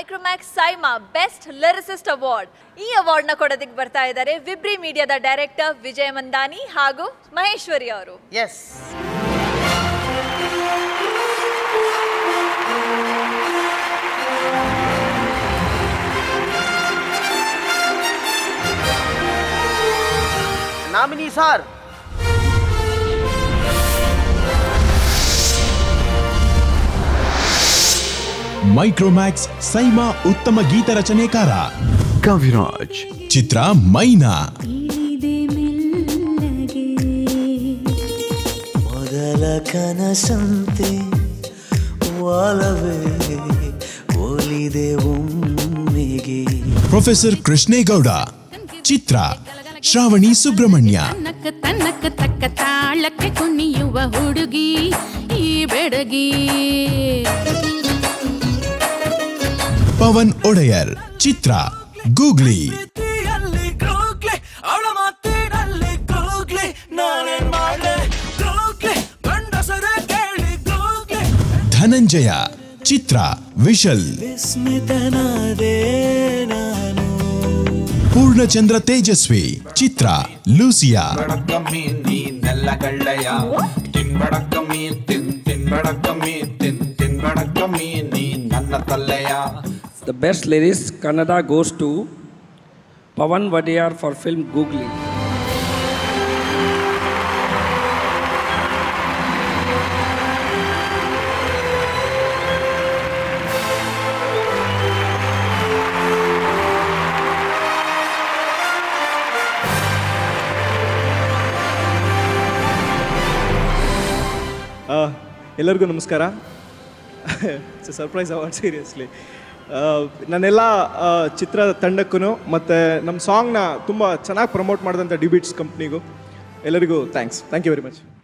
Micromax SIIMA best lyricist award ಈ ಅವಾರ್ಡ್ನ ಕೊಡೋದಕ್ಕೆ ಬರ್ತಾ ಇದ್ದಾರೆ ವಿಬ್ರಿ ಮೀಡಿಯಾದ ಡೈರೆಕ್ಟರ್ ವಿಜಯ ಮಂದಾನಿ ಹಾಗೂ ಮಹೇಶ್ವರಿ ಅವರು as nominee sir Micromax SIIMA ಉತ್ತಮ ಗೀತ ರಚನೆಕಾರ ಕವಿರಾಜ್ ಚಿತ್ರ ಮೈನಾ ಇಳಿದೆ ಮೆಲ್ಲಗೆ ಮೊದಲ ಕನಸಂತೆ ವಾಲವೇ ಒಲಿದೆ ಒಮ್ಮೆಗೆ ಪ್ರೊಫೆಸರ್ ಕೃಷ್ಣೇಗೌಡ ಚಿತ್ರ ಶ್ರಾವಣಿ ಸುಬ್ರಹ್ಮಣ್ಯ ತನ್ನಕ್ಕ ತನ್ನಕ್ಕ ತಕ್ಕ ತಾಳಕ್ಕೆ ಕುಣಿಯುವ ಹುಡುಗಿ ಈ ಬೆಡಗಿ ಪವನ್ ಒಡೆಯರ್ ಚಿತ್ರ ಗೂಗ್ಲಿ ಅವಳ ಮಾತಿನಲ್ಲಿ ಕೂಗ್ಲಿ ನಾನೇನ್ ಮಾಡ್ಲೆ ಕೂಗ್ಲಿ ಗಂಡಸರ ಕೇಳಿ ಕೂಗ್ಲಿ ಧನಂಜಯ ಚಿತ್ರ ವಿಶಲ್ ವಿಸ್ಮಿತನಾದೆ ನಾನು ಪೂರ್ಣಚಂದ್ರ ತೇಜಸ್ವಿ ಚಿತ್ರ ಲೂಸಿಯಾ ಬಡಕಮ್ಮಿ ನೀ ನೆಲ್ಲ ಕಳ್ಳಯ್ಯ ತಿನ್ಬಡಕಮ್ಮಿ ತಿನ್ ತಿನ್ಬಡಕಮ್ಮಿ ತಿನ್ ತಿನ್ಬಡಕಮ್ಮಿ ನೀ ನನ್ನ ತಲ್ಲೆಯ The best lyrics Kannada goes to Pavan Vadiyar for film Googly. ಆ, ಎಲ್ಲರಿಗೂ ನಮಸ್ಕಾರ ಇಟ್ಸ್ ಸರ್ಪ್ರೈಸ್ ಅವಾರ್ಡ್ ಸೀರಿಯಸ್ಲಿ ನನ್ನೆಲ್ಲ ಆ, ಚಿತ್ರ ತಂಡಕ್ಕೂ ಮತ್ತು ನಮ್ಮ ಸಾಂಗ್ನ ತುಂಬ ಚೆನ್ನಾಗಿ ಪ್ರಮೋಟ್ ಮಾಡಿದಂಥ ಡಿಬಿಟ್ಸ್ ಕಂಪ್ನಿಗೂ ಎಲ್ಲರಿಗೂ thanks thank you very much